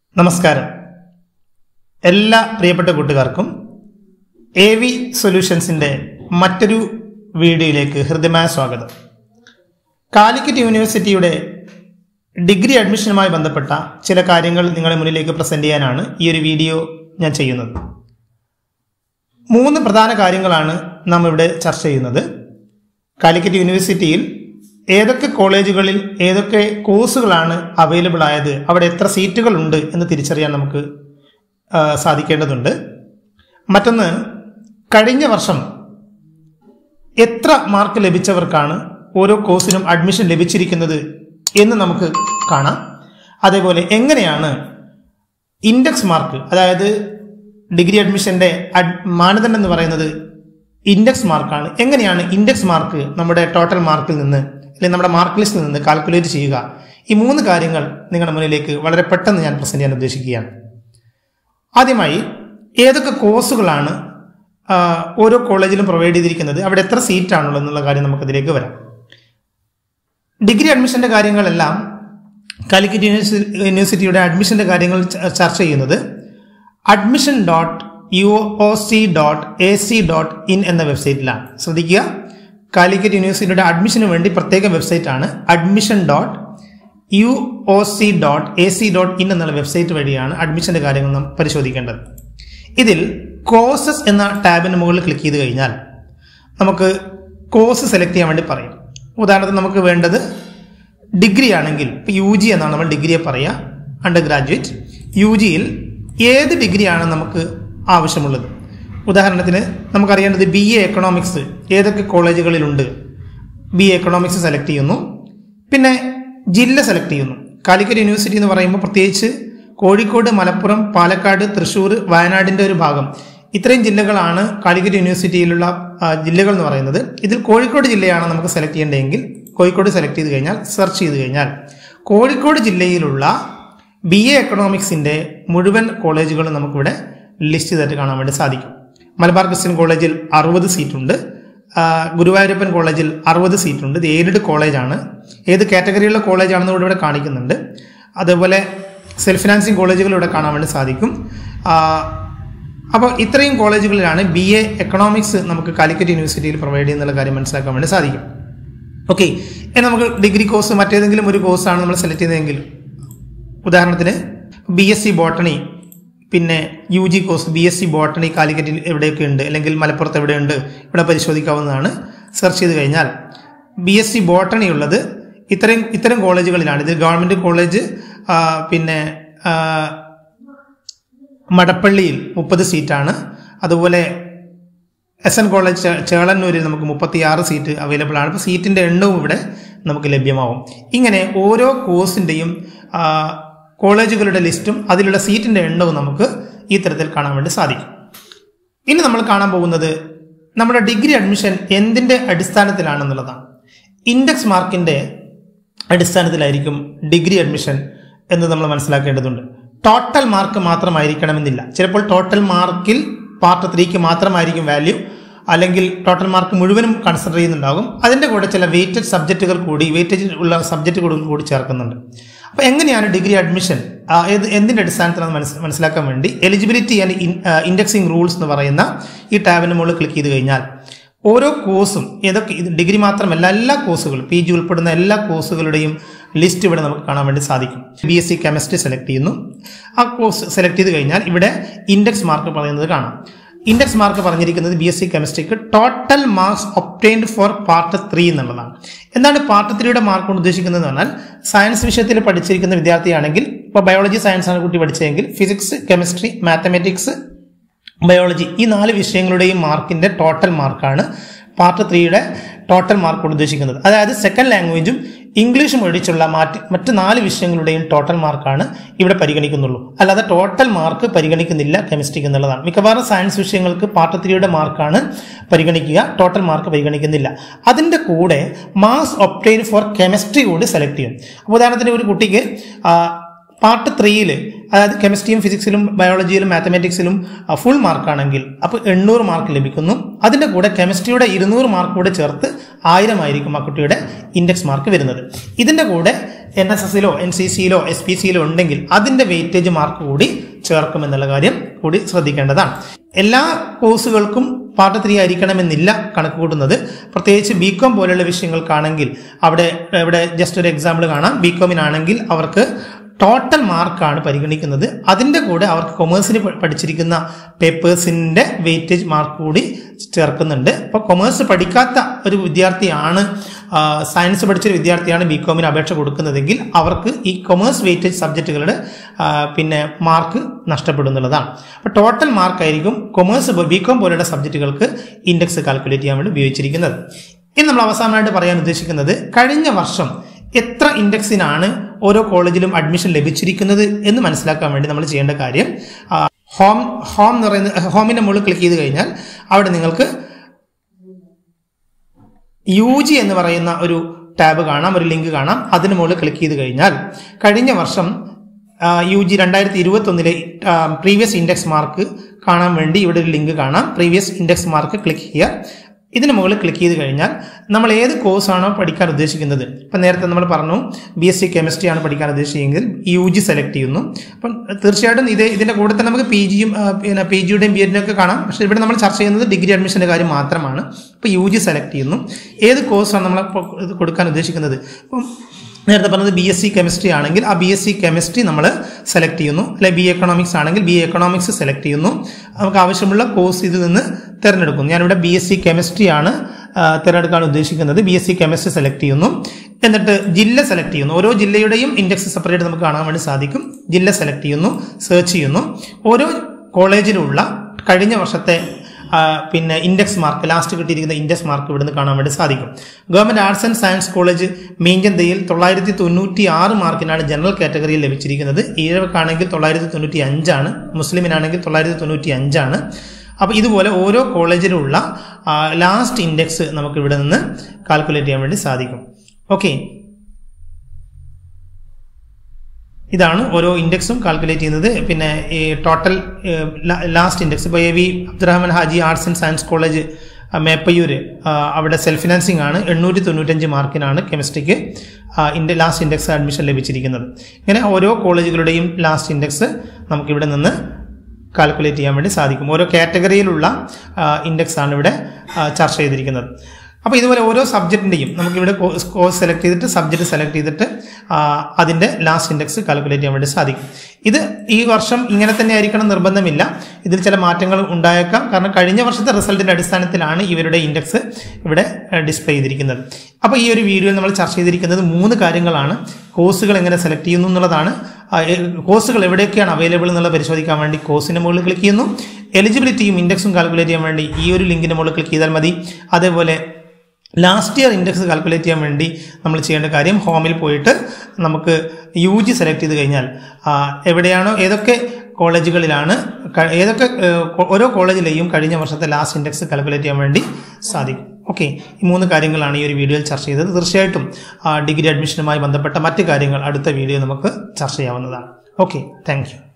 നമസ്കാരം എല്ലാ പ്രിയപ്പെട്ട കൂട്ടുകാർക്കും എ വി സൊല്യൂഷൻസിൻ്റെ മറ്റൊരു വീഡിയോയിലേക്ക് ഹൃദ്യമായ സ്വാഗതം കാലിക്കറ്റ് യൂണിവേഴ്സിറ്റിയുടെ ഡിഗ്രി അഡ്മിഷനുമായി ബന്ധപ്പെട്ട ചില കാര്യങ്ങൾ നിങ്ങളുടെ മുന്നിലേക്ക് പ്രസന്റ് ചെയ്യാനാണ് ഈ ഒരു വീഡിയോ ഞാൻ ചെയ്യുന്നത് മൂന്ന് പ്രധാന കാര്യങ്ങളാണ് നാം ഇവിടെ ചർച്ച ചെയ്യുന്നത് കാലിക്കറ്റ് യൂണിവേഴ്സിറ്റിയിൽ ഏതൊക്കെ കോളേജുകളിൽ ഏതൊക്കെ കോഴ്സുകളാണ് അവൈലബിൾ ആയത് അവിടെ എത്ര സീറ്റുകൾ ഉണ്ട് എന്ന് തിരിച്ചറിയാൻ നമുക്ക് ആ, സാധിക്കേണ്ടതുണ്ട് മറ്റൊന്ന് കഴിഞ്ഞ വർഷം എത്ര മാർക്ക് ലഭിച്ചവർക്കാണ് ഓരോ കോഴ്സിനും അഡ്മിഷൻ ലഭിച്ചിരിക്കുന്നത് എന്ന് നമുക്ക് കാണാം അതേപോലെ എങ്ങനെയാണ് ഇൻഡെക്സ് മാർക്ക് അതായത് ഡിഗ്രി അഡ്മിഷന്റെ അഡ് മാനദണ്ഡം എന്ന് പറയുന്നത് ഇൻഡെക്സ് മാർക്കാണ് എങ്ങനെയാണ് ഇൻഡെക്സ് മാർക്ക് നമ്മുടെ ടോട്ടൽ മാർക്കിൽ നിന്ന് അല്ലെങ്കിൽ നമ്മുടെ മാർക്ക് ലിസ്റ്റിൽ നിന്ന് കാൽക്കുലേറ്റ് ചെയ്യുക ഈ മൂന്ന് കാര്യങ്ങൾ നിങ്ങളുടെ മുന്നിലേക്ക് വളരെ പെട്ടെന്ന് ഞാൻ പ്രസന്റ് ചെയ്യാൻ ഉദ്ദേശിക്കുകയാണ് ആദ്യമായി ഏതൊക്കെ കോഴ്സുകളാണ് ആ, ഓരോ കോളേജിലും പ്രൊവൈഡ് ചെയ്തിരിക്കുന്നത് അവിടെ എത്ര സീറ്റാണുള്ളത് എന്നുള്ള കാര്യം നമുക്കതിലേക്ക് വരാം ഡിഗ്രി അഡ്മിഷന്റെ കാര്യങ്ങളെല്ലാം കാലിക്കറ്റ് യൂണിവേഴ്സി- യൂണിവേഴ്സിറ്റിയുടെ അഡ്മിഷന്റെ കാര്യങ്ങൾ ച- ചർച്ച ചെയ്യുന്നത് admission dot U O C dot A C dot in എന്ന വെബ്സൈറ്റിലാണ് ശ്രദ്ധിക്കുക കാലിക്കറ്റ് യൂണിവേഴ്സിറ്റിയുടെ അഡ്മിഷന് വേണ്ടി പ്രത്യേക വെബ്സൈറ്റ് ആണ് admission dot U O C dot A C dot in എന്നുള്ള വെബ്സൈറ്റ് വഴിയാണ് അഡ്മിഷന്റെ കാര്യങ്ങൾ നാം പരിശോധിക്കേണ്ടത് ഇതിൽ കോഴ്സസ് എന്ന ടാബിന് മുകളിൽ ക്ലിക്ക് ചെയ്ത് കഴിഞ്ഞാൽ നമുക്ക് കോഴ്സ് സെലക്ട് ചെയ്യാൻ വേണ്ടി പറയും ഉദാഹരണത്തിന് നമുക്ക് വേണ്ടത് ഡിഗ്രി ആണെങ്കിൽ ഇപ്പോൾ യു ജി എന്നാണ് നമ്മൾ ഡിഗ്രിയെ പറയുക അണ്ടർ ഗ്രാജുവേറ്റ് യു ജിയിൽ ഏത് ഡിഗ്രിയാണ് നമുക്ക് ആവശ്യമുള്ളത് ഉദാഹരണത്തിന് നമുക്കറിയേണ്ടത് ബി എ എക്കണോമിക്സ് ഏതൊക്കെ കോളേജുകളിലുണ്ട് ബി എ എക്കണോമിക്സ് സെലക്ട് ചെയ്യുന്നു പിന്നെ ജില്ല സെലക്ട് ചെയ്യുന്നു കാലിക്കറ്റ് യൂണിവേഴ്സിറ്റി എന്ന് പറയുമ്പോൾ പ്രത്യേകിച്ച് കോഴിക്കോട് മലപ്പുറം പാലക്കാട് തൃശ്ശൂർ വയനാടിൻ്റെ ഒരു ഭാഗം ഇത്രയും ജില്ലകളാണ് കാലിക്കറ്റ് യൂണിവേഴ്സിറ്റിയിലുള്ള ആ, ജില്ലകൾ എന്ന് പറയുന്നത് ഇതിൽ കോഴിക്കോട് ജില്ലയാണ് നമുക്ക് സെലക്ട് ചെയ്യേണ്ടതെങ്കിൽ കോഴിക്കോട് സെലക്ട് ചെയ്ത് കഴിഞ്ഞാൽ സെർച്ച് ചെയ്ത് കഴിഞ്ഞാൽ കോഴിക്കോട് ജില്ലയിലുള്ള ബി എ എക്കണോമിക്സിൻ്റെ മുഴുവൻ കോളേജുകളും നമുക്കിവിടെ ലിസ്റ്റ് ചെയ്തിട്ട് കാണാൻ വേണ്ടി സാധിക്കും മലബാർ ക്രിസ്ത്യൻ കോളേജിൽ അറുപത് സീറ്റുണ്ട് ആ, ഗുരുവായൂരപ്പൻ കോളേജിൽ അറുപത് സീറ്റുണ്ട് ഇത് എയ്ഡഡ് കോളേജാണ് ഏത് കാറ്റഗറിയുള്ള കോളേജാണെന്ന് ഇവിടെ ഇവിടെ കാണിക്കുന്നുണ്ട് അതേപോലെ സെൽഫ് ഫിനാൻസിങ് കോളേജുകൾ ഇവിടെ കാണാൻ വേണ്ടി സാധിക്കും ആ, അപ്പോൾ ഇത്രയും കോളേജുകളിലാണ് ബി എ എക്കണോമിക്സ് നമുക്ക് കാലിക്കറ്റ് യൂണിവേഴ്സിറ്റിയിൽ പ്രൊവൈഡ് ചെയ്യുന്നുള്ള കാര്യം മനസ്സിലാക്കാൻ വേണ്ടി സാധിക്കും ഓക്കെ ഇനി നമുക്ക് ഡിഗ്രി കോഴ്സ് മറ്റേതെങ്കിലും ഒരു കോഴ്സാണ് നമ്മൾ സെലക്ട് ചെയ്തതെങ്കിൽ ഉദാഹരണത്തിന് ബി എസ് സി ബോട്ടണി പിന്നെ U G course B S C botany കാലിക്കറ്റിൽ എവിടെയൊക്കെ ഉണ്ട് അല്ലെങ്കിൽ മലപ്പുറത്ത് എവിടെയുണ്ട് ഇവിടെ പരിശോധിക്കാവുന്നതാണ് സെർച്ച് ചെയ്ത് കഴിഞ്ഞാൽ ബി എസ് സി ബോട്ടണി ഉള്ളത് ഇത്തരം ഇത്തരം കോളേജുകളിലാണ് ഇത് ഗവൺമെൻറ് കോളേജ് ആ, പിന്നെ ആ, മടപ്പള്ളിയിൽ മുപ്പത് സീറ്റാണ് അതുപോലെ എസ് എൻ കോളേജ് ചേ- ചേളന്നൂരിൽ നമുക്ക് മുപ്പത്തിയാറ് സീറ്റ് അവൈലബിൾ ആണ് അപ്പോൾ സീറ്റിൻ്റെ എണ്ണവും ഇവിടെ നമുക്ക് ലഭ്യമാവും ഇങ്ങനെ ഓരോ കോഴ്സിൻ്റെയും കോളേജുകളുടെ ലിസ്റ്റും അതിലുള്ള സീറ്റിൻ്റെ എണ്ണവും നമുക്ക് ഈ തരത്തിൽ കാണാൻ വേണ്ടി സാധിക്കും ഇനി നമ്മൾ കാണാൻ പോകുന്നത് നമ്മുടെ ഡിഗ്രി അഡ്മിഷൻ എന്തിൻ്റെ അടിസ്ഥാനത്തിലാണെന്നുള്ളതാണ് ഇൻഡെക്സ് മാർക്കിൻ്റെ അടിസ്ഥാനത്തിലായിരിക്കും ഡിഗ്രി അഡ്മിഷൻ എന്ന് നമ്മൾ മനസ്സിലാക്കേണ്ടതുണ്ട് ടോട്ടൽ മാർക്ക് മാത്രമായിരിക്കണമെന്നില്ല ചിലപ്പോൾ ടോട്ടൽ മാർക്കിൽ പാർട്ട് ത്രീക്ക് മാത്രമായിരിക്കും വാല്യൂ അല്ലെങ്കിൽ ടോട്ടൽ മാർക്ക് മുഴുവനും കൺസിഡർ ചെയ്യുന്നുണ്ടാകും അതിൻ്റെ കൂടെ ചില വെയിറ്റഡ് സബ്ജക്റ്റുകൾ കൂടി വെയിറ്റേജ് ഉള്ള സബ്ജക്റ്റുകൾ കൂടി ചേർക്കുന്നുണ്ട് അപ്പോൾ എങ്ങനെയാണ് ഡിഗ്രി അഡ്മിഷൻ ആ, ഏത് എന്തിൻ്റെ അടിസ്ഥാനത്തിലാണ് മനസ്സ് മനസ്സിലാക്കാൻ വേണ്ടി എലിജിബിലിറ്റി ആൻഡ് ഇൻഡെക്സിംഗ് റൂൾസ് എന്ന് പറയുന്ന ഈ ടാബിന് മുകളിൽ ക്ലിക്ക് ചെയ്ത് കഴിഞ്ഞാൽ ഓരോ കോഴ്സും ഏതൊക്കെ ഇത് ഡിഗ്രി മാത്രമല്ല എല്ലാ കോഴ്സുകളും പി ജി ഉൾപ്പെടുന്ന എല്ലാ കോഴ്സുകളുടെയും ലിസ്റ്റ് ഇവിടെ നമുക്ക് കാണാൻ വേണ്ടി സാധിക്കും B S C chemistry select ചെയ്യുന്നു ആ കോഴ്സ് സെലക്ട് ചെയ്ത് കഴിഞ്ഞാൽ ഇവിടെ ഇൻഡെക്സ് മാർക്ക് പറയുന്നത് കാണാം ഇൻഡെക്സ് മാർക്ക് പറഞ്ഞിരിക്കുന്നത് ബി എസ് സി കെമിസ്ട്രിക്ക് total marks obtained for part three എന്നുള്ളതാണ് എന്താണ് പാർട്ട് ത്രീയുടെ മാർക്ക് കൊണ്ട് ഉദ്ദേശിക്കുന്നത് എന്ന് പറഞ്ഞാൽ സയൻസ് വിഷയത്തിൽ പഠിച്ചിരിക്കുന്ന വിദ്യാർത്ഥിയാണെങ്കിൽ ഇപ്പോൾ ബയോളജി സയൻസ് ആണ് കുട്ടി പഠിച്ചതെങ്കിൽ ഫിസിക്സ് കെമിസ്ട്രി മാത്തമാറ്റിക്സ് ബയോളജി ഈ നാല് വിഷയങ്ങളുടെയും മാർക്കിന്റെ ടോട്ടൽ മാർക്കാണ് പാർട്ട് ത്രീയുടെ ടോട്ടൽ മാർക്ക് കൊണ്ട് ഉദ്ദേശിക്കുന്നത് അതായത് സെക്കൻഡ് ലാംഗ്വേജും ഇംഗ്ലീഷും ഒഴിച്ചുള്ള മാറ്റ് മറ്റ് നാല് വിഷയങ്ങളുടെയും ടോട്ടൽ മാർക്കാണ് ഇവിടെ പരിഗണിക്കുന്നുള്ളൂ അല്ലാതെ ടോട്ടൽ മാർക്ക് പരിഗണിക്കുന്നില്ല കെമിസ്ട്രിക്ക് എന്നുള്ളതാണ് മിക്കവാറും സയൻസ് വിഷയങ്ങൾക്ക് പാർട്ട് ത്രീയുടെ മാർക്കാണ് പരിഗണിക്കുക ടോട്ടൽ മാർക്ക് പരിഗണിക്കുന്നില്ല അതിൻ്റെ കൂടെ മാസ് ഒപ്റ്റൈൻ ഫോർ കെമിസ്ട്രി കൂടി സെലക്ട് ചെയ്യും അപ്പോൾ ഉദാഹരണത്തിന് ഒരു കുട്ടിക്ക് ആ, പാർട്ട് ത്രീയിൽ അതായത് കെമിസ്ട്രിയും ഫിസിക്സിലും ബയോളജിയിലും മാത്തമാറ്റിക്സിലും ഫുൾ മാർക്കാണെങ്കിൽ അപ്പോൾ എണ്ണൂറ് മാർക്ക് ലഭിക്കുന്നു അതിൻ്റെ കൂടെ കെമിസ്ട്രിയുടെ ഇരുന്നൂറ് മാർക്ക് കൂടെ ചേർത്ത് ആയിരം ആയിരിക്കും ആ കുട്ടിയുടെ ഇൻഡെക്സ് മാർക്ക് വരുന്നത് ഇതിൻ്റെ കൂടെ എൻ എസ് എസിലോ എൻ സി സിയിലോ എസ് പി സിയിലോ ഉണ്ടെങ്കിൽ അതിന്റെ വെയിറ്റേജ് മാർക്ക് കൂടി ചേർക്കും എന്നുള്ള കാര്യം കൂടി ശ്രദ്ധിക്കേണ്ടതാണ് എല്ലാ കോഴ്സുകൾക്കും പാർട്ട് ത്രീ ആയിരിക്കണമെന്നില്ല കണക്ക് കൂട്ടുന്നത് പ്രത്യേകിച്ച് ബി കോം പോലെയുള്ള വിഷയങ്ങൾക്കാണെങ്കിൽ അവിടെ ഇവിടെ ജസ്റ്റ് ഒരു എക്സാമ്പിൾ കാണാം ബി കോമിനാണെങ്കിൽ അവർക്ക് ടോട്ടൽ മാർക്കാണ് പരിഗണിക്കുന്നത് അതിൻ്റെ കൂടെ അവർക്ക് കൊമേഴ്സിന് പഠിച്ചിരിക്കുന്ന പേപ്പേഴ്സിൻ്റെ വെയിറ്റേജ് മാർക്ക് കൂടി ചേർക്കുന്നുണ്ട് അപ്പോൾ കൊമേഴ്സ് പഠിക്കാത്ത ഒരു വിദ്യാർത്ഥിയാണ് സയൻസ് പഠിച്ചൊരു വിദ്യാർത്ഥിയാണ് ബി കോമിന് അപേക്ഷ കൊടുക്കുന്നതെങ്കിൽ അവർക്ക് ഈ കൊമേഴ്സ് വെയിറ്റേജ് സബ്ജക്റ്റുകളുടെ പിന്നെ മാർക്ക് നഷ്ടപ്പെടുന്നുള്ളതാണ് അപ്പോൾ ടോട്ടൽ മാർക്കായിരിക്കും കൊമേഴ്സ് ബി കോം പോലെയുള്ള സബ്ജക്റ്റുകൾക്ക് ഇൻഡെക്സ് കാൽക്കുലേറ്റ് ചെയ്യാൻ വേണ്ടി ഉപയോഗിച്ചിരിക്കുന്നത് ഇനി നമ്മൾ അവസാനമായിട്ട് പറയാൻ ഉദ്ദേശിക്കുന്നത് കഴിഞ്ഞ വർഷം എത്ര ഇൻഡെക്സിനാണ് ഓരോ കോളേജിലും അഡ്മിഷൻ ലഭിച്ചിരിക്കുന്നത് എന്ന് മനസ്സിലാക്കാൻ വേണ്ടി നമ്മൾ ചെയ്യേണ്ട കാര്യം ഹോം ഹോം എന്ന് പറയുന്ന ഹോമിന്റെ മുകളിൽ ക്ലിക്ക് ചെയ്ത് കഴിഞ്ഞാൽ അവിടെ നിങ്ങൾക്ക് യു ജി എന്ന് പറയുന്ന ഒരു ടാബ് കാണാം ഒരു ലിങ്ക് കാണാം അതിന് മുകളിൽ ക്ലിക്ക് ചെയ്ത് കഴിഞ്ഞാൽ കഴിഞ്ഞ വർഷം യു ജി രണ്ടായിരത്തി ഇരുപത്തി ഒന്നിലെ പ്രീവിയസ് ഇൻഡെക്സ് മാർക്ക് കാണാൻ വേണ്ടി ഇവിടെ ഒരു ലിങ്ക് കാണാം പ്രീവിയസ് ഇൻഡെക്സ് മാർക്ക് ക്ലിക്ക് ചെയ്യുക ഇതിന് മുകളിൽ ക്ലിക്ക് ചെയ്ത് കഴിഞ്ഞാൽ നമ്മൾ ഏത് കോഴ്സാണോ പഠിക്കാൻ ഉദ്ദേശിക്കുന്നത് ഇപ്പം നേരത്തെ നമ്മൾ പറഞ്ഞു ബി എസ് സി കെമിസ്ട്രി ആണ് പഠിക്കാൻ ഉദ്ദേശിച്ചെങ്കിൽ യു ജി സെലക്ട് ചെയ്യുന്നു അപ്പം തീർച്ചയായിട്ടും ഇത് ഇതിൻ്റെ കൂടെ തന്നെ നമുക്ക് പി ജിയും പിന്നെ പി ജിയുടെയും ബി എഡിൻ്റെ ഒക്കെ കാണാം പക്ഷേ ഇവിടെ നമ്മൾ ചർച്ച ചെയ്യുന്നത് ഡിഗ്രി അഡ്മിഷൻ്റെ കാര്യം മാത്രമാണ് ഇപ്പോൾ യു ജി സെലക്ട് ചെയ്യുന്നു ഏത് കോഴ്സാണ് നമ്മൾ കൊടുക്കാൻ ഉദ്ദേശിക്കുന്നത് ഇപ്പം നേരത്തെ പറഞ്ഞത് ബി എസ് സി കെമിസ്ട്രി ആണെങ്കിൽ ആ ബി എസ് സി കെമിസ്ട്രി നമ്മൾ സെലക്ട് ചെയ്യുന്നു അല്ലെ ബി എക്കണോമിക്സ് ആണെങ്കിൽ ബി എക്കണോമിക്സ് സെലക്ട് ചെയ്യുന്നു നമുക്ക് ആവശ്യമുള്ള കോഴ്സ് ഇതിൽ നിന്ന് തിരഞ്ഞെടുക്കുന്നു ഞാനിവിടെ ബി എസ് സി കെമിസ്ട്രി ആണ് തിരഞ്ഞെടുക്കാൻ ഉദ്ദേശിക്കുന്നത് B S C chemistry select ചെയ്യുന്നു എന്നിട്ട് ജില്ല സെലക്ട് ചെയ്യുന്നു ഓരോ ജില്ലയുടെയും ഇൻഡെക്സ് സെപ്പറേറ്റ് നമുക്ക് കാണാൻ വേണ്ടി സാധിക്കും ജില്ല സെലക്ട് ചെയ്യുന്നു സെർച്ച് ചെയ്യുന്നു ഓരോ കോളേജിലുള്ള കഴിഞ്ഞ വർഷത്തെ പിന്നെ ഇൻഡെക്സ് മാർക്ക് ലാസ്റ്റ് കിട്ടിയിരിക്കുന്ന ഇൻഡെക്സ് മാർക്ക് ഇവിടുന്ന് കാണാൻ വേണ്ടി സാധിക്കും government arts and science college മീഞ്ചന്തയിൽ തൊള്ളായിരത്തി തൊണ്ണൂറ്റി ആറ് മാർക്കിനാണ് ജനറൽ കാറ്റഗറിയിൽ ലഭിച്ചിരിക്കുന്നത് ഈഴവക്കാണെങ്കിൽ തൊള്ളായിരത്തി തൊണ്ണൂറ്റി അഞ്ചാണ് മുസ്ലിമിനാണെങ്കിൽ തൊള്ളായിരത്തി തൊണ്ണൂറ്റി അഞ്ചാണ് അപ്പോൾ ഇതുപോലെ ഓരോ കോളേജിലുള്ള ലാസ്റ്റ് ഇൻഡെക്സ് നമുക്ക് ഇവിടെ നിന്ന് കാൽക്കുലേറ്റ് ചെയ്യാൻ വേണ്ടി സാധിക്കും ഓക്കെ ഇതാണ് ഓരോ ഇൻഡെക്സും കാൽക്കുലേറ്റ് ചെയ്യുന്നത് പിന്നെ ഈ ടോട്ടൽ ലാസ്റ്റ് ഇൻഡെക്സ് ഇപ്പോൾ A V Abdurahman Haji arts and science college Meppayyur അവിടെ സെൽഫ് ഫിനാൻസിങ് ആണ് എണ്ണൂറ്റി തൊണ്ണൂറ്റഞ്ച് മാർക്കിനാണ് കെമിസ്ട്രിക്ക് ഇൻ്റെ ലാസ്റ്റ് ഇൻഡെക്സ് അഡ്മിഷൻ ലഭിച്ചിരിക്കുന്നത് ഇങ്ങനെ ഓരോ കോളേജുകളുടെയും ലാസ്റ്റ് ഇൻഡെക്സ് നമുക്കിവിടെ നിന്ന് കാൽക്കുലേറ്റ് ചെയ്യാൻ വേണ്ടി സാധിക്കും ഓരോ കാറ്റഗറിയിലുള്ള ഇൻഡെക്സ് ആണ് ഇവിടെ ചർച്ച ചെയ്തിരിക്കുന്നത് അപ്പോൾ ഇതുപോലെ ഓരോ സബ്ജക്റ്റിൻ്റെയും നമുക്കിവിടെ കോഴ്സ് സെലക്ട് ചെയ്തിട്ട് സബ്ജക്റ്റ് സെലക്ട് ചെയ്തിട്ട് അതിൻ്റെ ലാസ്റ്റ് ഇൻഡെക്സ് കാൽക്കുലേറ്റ് ചെയ്യാൻ വേണ്ടി സാധിക്കും ഇത് ഈ വർഷം ഇങ്ങനെ തന്നെ ആയിരിക്കണം നിർബന്ധമില്ല ഇതിൽ ചില മാറ്റങ്ങൾ ഉണ്ടായേക്കാം കാരണം കഴിഞ്ഞ വർഷത്തെ റിസൾട്ടിൻ്റെ അടിസ്ഥാനത്തിലാണ് ഇവരുടെ ഇൻഡെക്സ് ഇവിടെ ഡിസ്പ്ലേ ചെയ്തിരിക്കുന്നത് അപ്പോൾ ഈ ഒരു വീഡിയോയിൽ നമ്മൾ ചർച്ച ചെയ്തിരിക്കുന്നത് മൂന്ന് കാര്യങ്ങളാണ് കോഴ്സുകൾ എങ്ങനെ സെലക്ട് ചെയ്യുന്നു എന്നുള്ളതാണ് കോഴ്സുകൾ എവിടെയൊക്കെയാണ് അവൈലബിൾ എന്നുള്ളത് പരിശോധിക്കാൻ വേണ്ടി കോഴ്സിന് മുകളിൽ ക്ലിക്ക് ചെയ്യുന്നു എലിജിബിലിറ്റിയും ഇൻഡെക്സും കാൽക്കുലേറ്റ് ചെയ്യാൻ വേണ്ടി ഈ ഒരു ലിങ്കിന് മുകളിൽ ക്ലിക്ക് ചെയ്താൽ മതി അതേപോലെ ലാസ്റ്റ് ഇയർ ഇൻഡെക്സ് കാൽക്കുലേറ്റ് ചെയ്യാൻ വേണ്ടി നമ്മൾ ചെയ്യേണ്ട കാര്യം ഹോമിൽ പോയിട്ട് നമുക്ക് യു ജി സെലക്ട് ചെയ്ത് കഴിഞ്ഞാൽ എവിടെയാണോ ഏതൊക്കെ കോളേജുകളിലാണ് ഏതൊക്കെ ഓരോ കോളേജിലെയും കഴിഞ്ഞ വർഷത്തെ ലാസ്റ്റ് ഇൻഡെക്സ് കാൽക്കുലേറ്റ് ചെയ്യാൻ വേണ്ടി സാധിക്കും ഓക്കെ ഈ മൂന്ന് കാര്യങ്ങളാണ് ഈ ഒരു വീഡിയോയിൽ ചർച്ച ചെയ്തത് തീർച്ചയായിട്ടും ഡിഗ്രി അഡ്മിഷനുമായി ബന്ധപ്പെട്ട മറ്റ് കാര്യങ്ങൾ അടുത്ത വീഡിയോ നമുക്ക് ചർച്ച ചെയ്യാവുന്നതാണ് ഓക്കെ താങ്ക്